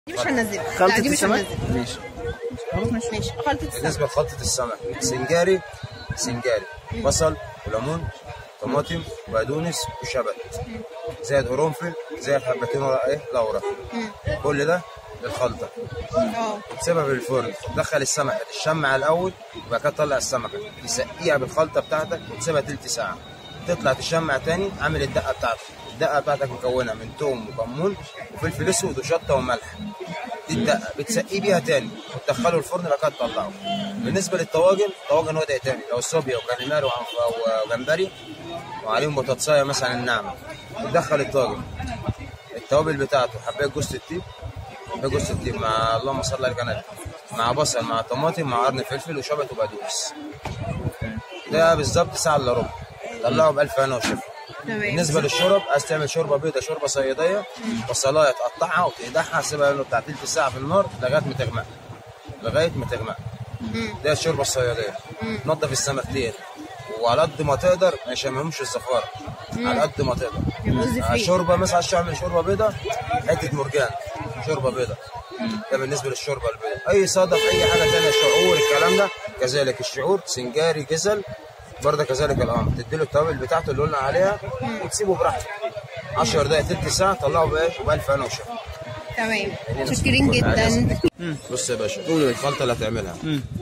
دي مش هننزلها لا خلطة دي مش السمك هننزلها ماشي خلاص ماشي ماشي خلطة السمك بالنسبه لخلطه السمك سنجاري سنجاري بصل وليمون طماطم وبقدونس وشبت زائد قرنفل زائد حبتين ورق ايه لورا كل ده للخلطه اه تسيبها في الفرن تدخل السمكه تشمع الاول وبعد كده تطلع السمكه تسقيها بالخلطه بتاعتك وتسيبها تلت ساعه تطلع تشمع تاني عامل الدقه بتاعتك الدقه بتاعتك مكونه من توم وكمون وفلفل اسود وشطه وملح دي الدقه بتسقيه بيها تاني وتدخله الفرن بعد كده تطلعه بالنسبه للطواجن طواجن وضع تاني لو صوبيا وكاليماري وعنف- وجمبري وعليهم بطاطسايه مثلا الناعمه تدخل الطاجن التوابل بتاعته حبايه جوز الطيب حبايه جوز الطيب مع اللهم صل على النبي مع بصل مع طماطم مع قرن فلفل وشبت وبقدونس ده بالظبط ساعه الا ربع طلعه ب 1000 هنا وشفا تمام بالنسبه للشرب عايز تعمل شوربه بيضه شوربه صياديه بصلايه تقطعها وتقدحها تسيبها له بتاع تلت ساعه في النار لغايه ما تغمق لغايه ما تغمق ده الشوربه الصياديه تنضف السمكتين وعلى قد ما تقدر ما يشمهمش الزفاره على قد ما تقدر الرز آه، فري شوربه مثلا عايز تعمل شوربه بيضه حته مرجان شوربه بيضه ده بالنسبه للشوربه البيضاء اي صدف اي حاجه ثانيه شعور الكلام ده كذلك الشعور سنجاري جزل برضه كذلك الامر تديله التوابل بتاعته اللي قلنا عليها وتسيبه براحته 10 دقائق تلت ساعه طلعه بايه وبالف انا وشفا تمام متشكرين جدا بص يا باشا الخلطه اللي هتعملها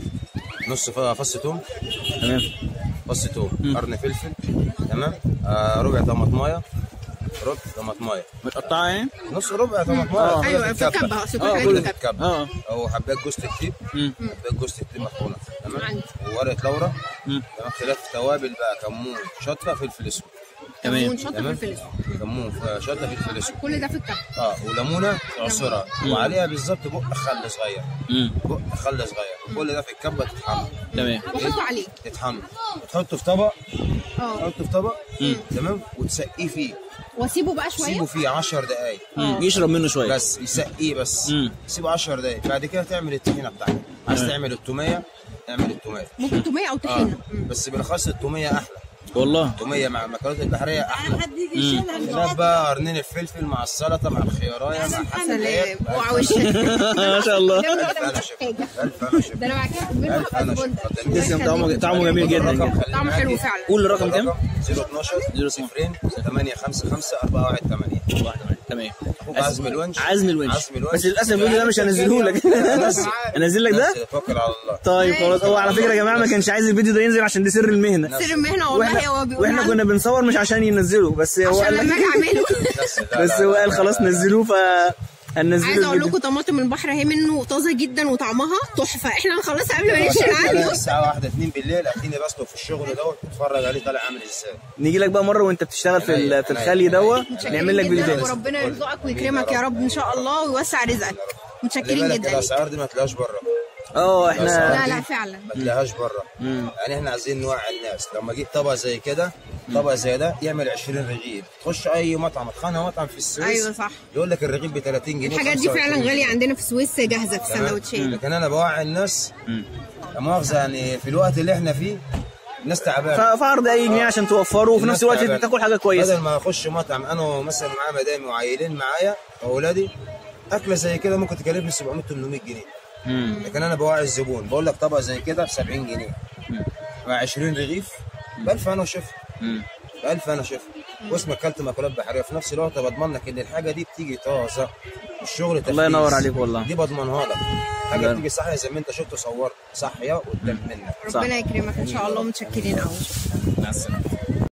نص ف- فص توم تمام فص توم قرن فلفل تمام آه ربع طماطمايه ربع طماطمايه متقطعه يعني نص ربع طماطمايه آه. ايوه في الكبه اصل كل اه حاجه كل في الكبه الكبه اه او حبات جوز الطيب مم. حبات جوز الطيب مطحونه تمام عندي. وورقه لورا مم. تمام خلاف توابل بقى كمون شطه فلفل اسود تمام. كمون شطه تمام فلفل اسود كمون ف- شطه فلفل اسود كل ده في الكبه اه وليمونه تعصرها وعليها بالظبط بق خل صغير مم. بق خل صغير كل ده في الكبه تطحنه تمام وحطه عليه تطحنه وتحطه في طبق اه تحطه في طبق تمام وتسقيه فيه واسيبه بقى شويه سيبه فيه 10 دقايق مم. يشرب منه شويه بس يسقيه بس مم. سيبه 10 دقايق بعد كده تعمل الطحينه بتاعتك عايز تمام. تعمل التوميه اعمل التوميه ممكن توميه او اه طحينه مم. بس بالاخص التوميه احلى والله التوميه مع المكرونات البحريه احلى هناك بقى قرنين الفلفل مع السلطه مع الخيارايه مع حسن سلام اوعى وشك ما شاء الله الف انا شفت الف انا شفت ده انا بعد كده منه الف هبقى انا زبون شفت تسلم طعمه طعمه جميل جدا جدا طعمه حلو فعلا قول الرقم كام؟ 012 0 8 5 5 4 1 8 واحدة واحدة. تمام اخوك عزم الونش عزم الونش عزم الونش بس للاسف الفيديو ده مش هنزله لك انزل لك ده بس توكل على الله طيب خلاص هو على فكره يا جماعه ما كانش عايز الفيديو ده ينزل عشان دي سر المهنه سر المهنه والله هو واحنا بيقول واحنا عنه كنا بنصور مش عشان ينزله بس هو عشان قال لما لك اجي اعمله بس لا بس لا هو لا قال لا خلاص لا. نزلوه ف هننزله عايزه اقول الفيديو. لكم طماطم من البحر اهي منه طازه جدا وطعمها تحفه احنا هنخلصها قبل ما نمشي أنا العالم الساعة واحدة اتنين بالليل أكيني بسلق في الشغل دوت اتفرج عليه طالع عامل ازاي نيجي لك بقى مره وانت بتشتغل في ال- في الخلي دوت نعمل لك فيديو جدا تاني وربنا يرزقك ويكرمك يا رب ان شاء الله ويوسع رزقك خلي متشكرين بالك جدا ليك. الأسعار دي ما تلاقيهاش بره اه احنا لا لا فعلا ما تلاقيهاش بره يعني احنا عايزين نوعي الناس لما اجيب طبق زي كده طبق زي ده يعمل 20 رغيف تخش اي مطعم تخانق مطعم في السويس ايوه صح يقول لك الرغيف ب 30 جنيه الحاجات دي 25 فعلا جنيه. غاليه عندنا في السويس جاهزه في تمام؟ السندوتشات لكن انا بوعي الناس لا مؤاخذه يعني في الوقت اللي احنا فيه الناس تعبانه ف- فعرض اي جنيه عشان توفره وفي نفس الوقت تعبانة. تاكل حاجه كويسه بدل ما اخش مطعم انا مثلا معايا مدامي وعيلين معايا واولادي اكله زي كده ممكن تكلفني 700 800 جنيه لكن انا بوعي الزبون بقول لك طبق زي كده ب 70 جنيه مع 20 رغيف ب 1000 انا وشيف ب 1000 انا شيف واسمك اكلت مأكولات بحريه في نفس الوقت بضمن لك ان الحاجه دي بتيجي طازه الشغل تفليس الله ينور عليك والله. دي بضمنها لك حاجه الله. بتيجي صحيه زي ما انت شفت صورت صحيه قدام منك صح. ربنا يكرمك ان شاء الله متشكرين قوي مع السلامه